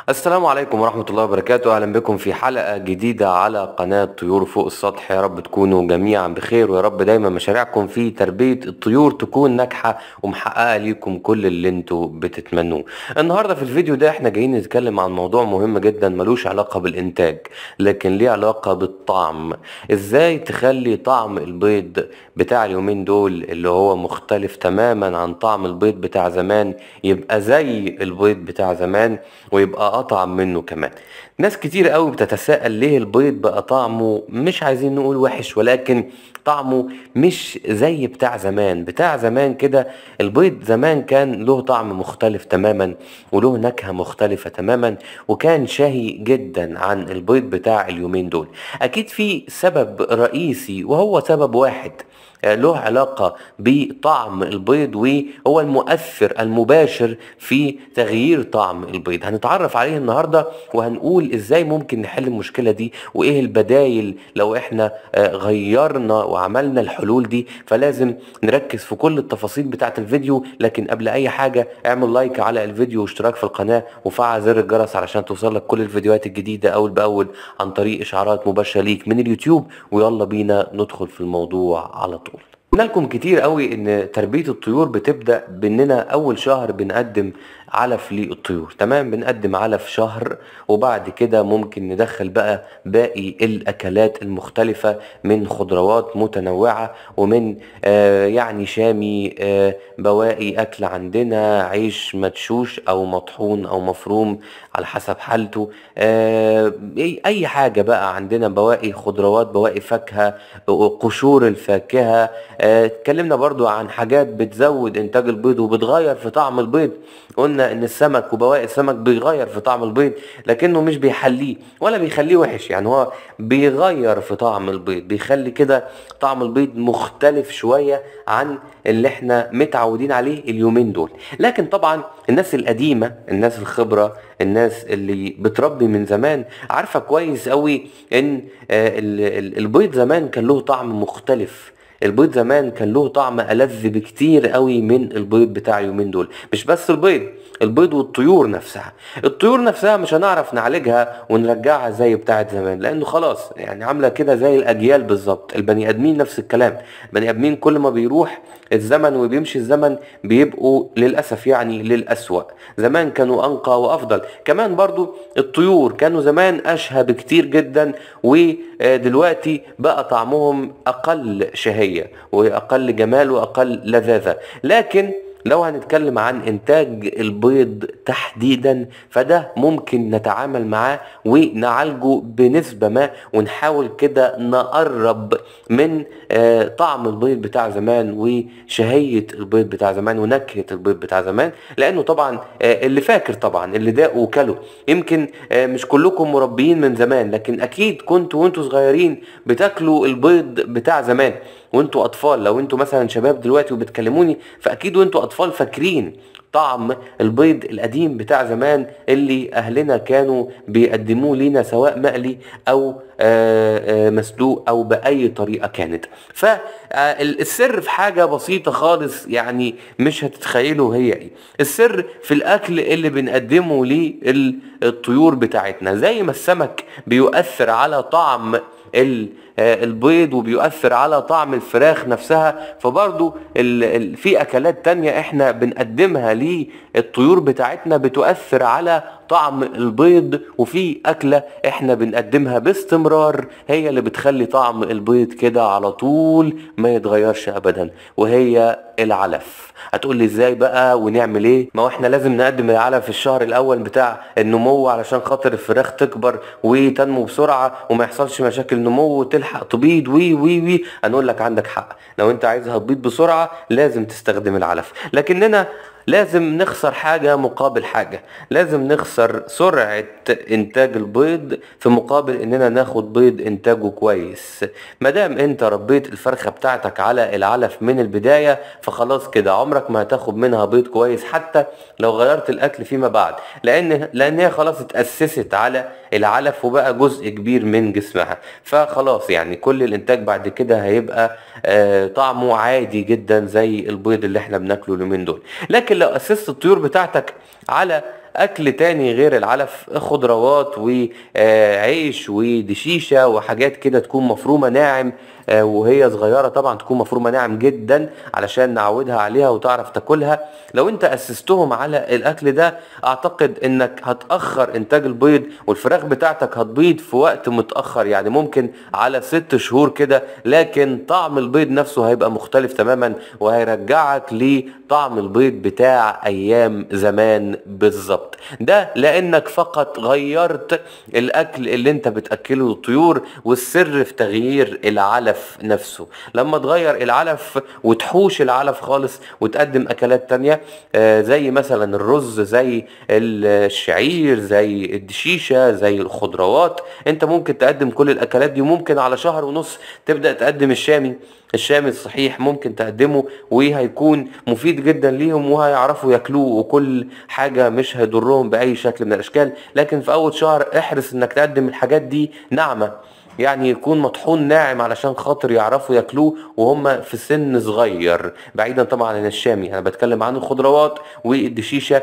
السلام عليكم ورحمة الله وبركاته أهلا بكم في حلقة جديدة على قناة طيور فوق السطح يا رب تكونوا جميعا بخير ويا رب دايما مشاريعكم في تربية الطيور تكون ناجحة ومحققة ليكم كل اللي انتوا بتتمنوه النهاردة في الفيديو ده احنا جايين نتكلم عن موضوع مهم جدا ملوش علاقة بالإنتاج لكن ليه علاقة بالطعم ازاي تخلي طعم البيض بتاع اليومين دول اللي هو مختلف تماما عن طعم البيض بتاع زمان يبقى زي البيض بتاع زمان ويبقى اطعم منه كمان ناس كتير قوي بتتساءل ليه البيض بقى طعمه مش عايزين نقول وحش ولكن طعمه مش زي بتاع زمان بتاع زمان كده البيض زمان كان له طعم مختلف تماما وله نكهة مختلفة تماما وكان شهي جدا عن البيض بتاع اليومين دول اكيد في سبب رئيسي وهو سبب واحد له علاقة بطعم البيض وهو المؤثر المباشر في تغيير طعم البيض هنتعرف عليه النهاردة وهنقول ازاي ممكن نحل المشكلة دي وايه البدايل لو احنا غيرنا وعملنا الحلول دي فلازم نركز في كل التفاصيل بتاعة الفيديو لكن قبل اي حاجة اعمل لايك على الفيديو واشتراك في القناة وفعل زر الجرس علشان توصلك كل الفيديوهات الجديدة اول باول عن طريق اشعارات مباشرة ليك من اليوتيوب ويلا بينا ندخل في الموضوع على طول قلنا لكم كتير قوي ان تربية الطيور بتبدأ باننا اول شهر بنقدم علف للطيور تمام بنقدم علف شهر وبعد كده ممكن ندخل بقى باقي الاكلات المختلفة من خضروات متنوعة ومن آه يعني شامي آه بواقي اكل عندنا عيش مدشوش او مطحون او مفروم على حسب حالته آه اي حاجة بقى عندنا بواقي خضروات بواقي فاكهة قشور الفاكهة اتكلمنا برضو عن حاجات بتزود انتاج البيض وبتغير في طعم البيض قلنا ان السمك وبواقي السمك بيغير في طعم البيض لكنه مش بيحليه ولا بيخليه وحش يعني هو بيغير في طعم البيض بيخلي كده طعم البيض مختلف شوية عن اللي احنا متعودين عليه اليومين دول لكن طبعا الناس القديمة الناس الخبرة الناس اللي بتربي من زمان عارفة كويس قوي ان البيض زمان كان له طعم مختلف البيض زمان كان له طعم ألذ بكتير قوي من البيض بتاع اليومين دول مش بس البيض البيض والطيور نفسها الطيور نفسها مش هنعرف نعالجها ونرجعها زي بتاعه زمان لانه خلاص يعني عامله كده زي الاجيال بالظبط البني ادمين نفس الكلام البني ادمين كل ما بيروح الزمن وبيمشي الزمن بيبقوا للاسف يعني للاسوأ زمان كانوا انقى وافضل كمان برضو الطيور كانوا زمان اشهى بكتير جدا ودلوقتي بقى طعمهم اقل شهيه واقل جمال واقل لذاذه لكن لو هنتكلم عن انتاج البيض تحديدا فده ممكن نتعامل معاه ونعالجه بنسبة ما ونحاول كده نقرب من آه طعم البيض بتاع زمان وشهية البيض بتاع زمان ونكهة البيض بتاع زمان لانه طبعا آه اللي فاكر طبعا اللي داق وكله يمكن آه مش كلكم مربيين من زمان لكن اكيد كنتوا وانتوا صغيرين بتاكلوا البيض بتاع زمان وانتوا اطفال لو انتوا مثلا شباب دلوقتي وبتكلموني فاكيد وانتوا اطفال فاكرين طعم البيض القديم بتاع زمان اللي اهلنا كانوا بيقدموه لينا سواء مقلي او مسلوق او باي طريقه كانت فالسر في حاجه بسيطه خالص يعني مش هتتخيلوا هي ايه السر في الاكل اللي بنقدمه للطيور بتاعتنا زي ما السمك بيؤثر على طعم البيض وبيؤثر على طعم الفراخ نفسها فبرضو في اكلات تانية احنا بنقدمها للطيور بتاعتنا بتؤثر على طعم البيض وفي اكلة احنا بنقدمها باستمرار هي اللي بتخلي طعم البيض كده على طول ما يتغيرش ابدا وهي العلف هتقول لي ازاي بقى ونعمل ايه ما هو احنا لازم نقدم العلف في الشهر الاول بتاع النمو علشان خاطر الفراخ تكبر وتنمو بسرعه وما يحصلش مشاكل نمو وتلحق تبيض وي وي وي هنقول لك عندك حق لو انت عايزها تبيض بسرعه لازم تستخدم العلف لكننا لازم نخسر حاجة مقابل حاجة لازم نخسر سرعة انتاج البيض في مقابل اننا ناخد بيض انتاجه كويس مادام انت ربيت الفرخة بتاعتك على العلف من البداية فخلاص كده عمرك ما هتاخد منها بيض كويس حتى لو غيرت الاكل فيما بعد لان لان هي خلاص اتأسست على العلف وبقى جزء كبير من جسمها فخلاص يعني كل الانتاج بعد كده هيبقى آه طعمه عادي جدا زي البيض اللي احنا بناكله اليومين دول لكن لو اسست الطيور بتاعتك على اكل تاني غير العلف خضروات وعيش ودشيشه وحاجات كده تكون مفرومه ناعم آه، وهي صغيره طبعا تكون مفرومه ناعم جدا علشان نعودها عليها وتعرف تاكلها لو انت اسستهم على الاكل ده اعتقد انك هتاخر انتاج البيض والفراخ بتاعتك هتبيض في وقت متاخر يعني ممكن على ست شهور كده لكن طعم البيض نفسه هيبقى مختلف تماما وهيرجعك لطعم البيض بتاع ايام زمان بالظبط ده لانك فقط غيرت الاكل اللي انت بتاكله للطيور والسر في تغيير العلف نفسه لما تغير العلف وتحوش العلف خالص وتقدم اكلات تانية آه، زي مثلا الرز زي الشعير زي الدشيشة زي الخضروات انت ممكن تقدم كل الاكلات دي وممكن على شهر ونص تبدأ تقدم الشامي الشامي الصحيح ممكن تقدمه وهيكون مفيد جدا ليهم وهيعرفوا ياكلوه وكل حاجة مش هيضرهم بأي شكل من الأشكال لكن في أول شهر احرص إنك تقدم الحاجات دي ناعمة يعني يكون مطحون ناعم علشان خاطر يعرفوا ياكلوه وهم في سن صغير بعيدا طبعا عن الشامي انا بتكلم عن الخضروات والدشيشه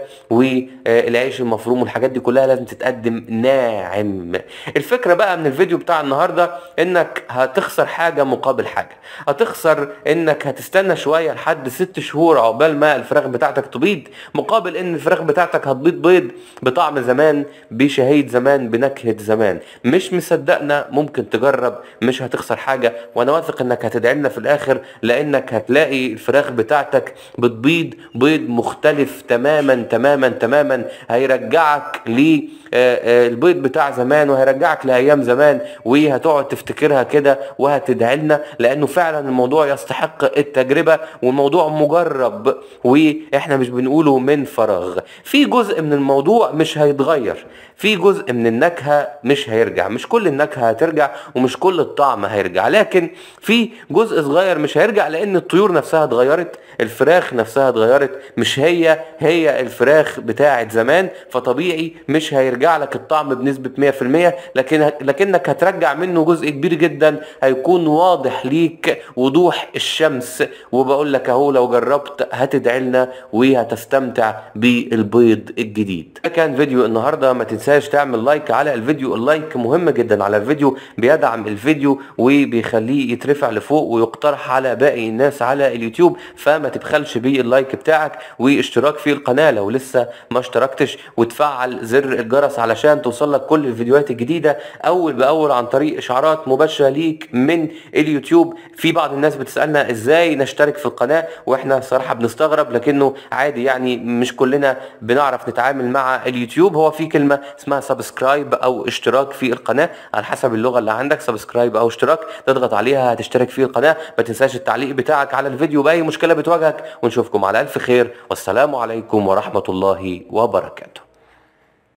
والعيش المفروم والحاجات دي كلها لازم تتقدم ناعم الفكره بقى من الفيديو بتاع النهارده انك هتخسر حاجه مقابل حاجه هتخسر انك هتستنى شويه لحد ست شهور عقبال ما الفراخ بتاعتك تبيض مقابل ان الفراخ بتاعتك هتبيض بيض بطعم زمان بشهيه زمان بنكهه زمان مش مصدقنا ممكن تجرب مش هتخسر حاجه وانا واثق انك هتدعي لنا في الاخر لانك هتلاقي الفراخ بتاعتك بتبيض بيض مختلف تماما تماما تماما هيرجعك ل آه، آه، البيض بتاع زمان وهيرجعك لايام زمان وهتقعد تفتكرها كده وهتدعي لنا لانه فعلا الموضوع يستحق التجربه والموضوع مجرب واحنا مش بنقوله من فراغ في جزء من الموضوع مش هيتغير في جزء من النكهه مش هيرجع مش كل النكهه هترجع ومش كل الطعم هيرجع لكن في جزء صغير مش هيرجع لان الطيور نفسها اتغيرت الفراخ نفسها اتغيرت مش هي هي الفراخ بتاعت زمان فطبيعي مش هيرجع لك الطعم بنسبة 100% لكن لكنك هترجع منه جزء كبير جدا هيكون واضح ليك وضوح الشمس وبقول لك اهو لو جربت هتدعي لنا وهتستمتع بالبيض الجديد ده كان فيديو النهارده ما تنساش تعمل لايك على الفيديو اللايك مهم جدا على الفيديو بيدعم الفيديو وبيخليه يترفع لفوق ويقترح على باقي الناس على اليوتيوب فما تبخلش باللايك بتاعك واشتراك في القناه لو لسه ما اشتركتش وتفعل زر الجرس علشان توصلك كل الفيديوهات الجديده اول باول عن طريق اشعارات مباشره ليك من اليوتيوب في بعض الناس بتسالنا ازاي نشترك في القناه واحنا صراحه بنستغرب لكنه عادي يعني مش كلنا بنعرف نتعامل مع اليوتيوب هو في كلمه اسمها سبسكرايب او اشتراك في القناه على حسب اللغه اللي عندك سبسكرايب او اشتراك تضغط عليها هتشترك في القناه ما تنساش التعليق بتاعك على الفيديو باي مشكله بتواجهك ونشوفكم على الف خير والسلام عليكم ورحمه الله وبركاته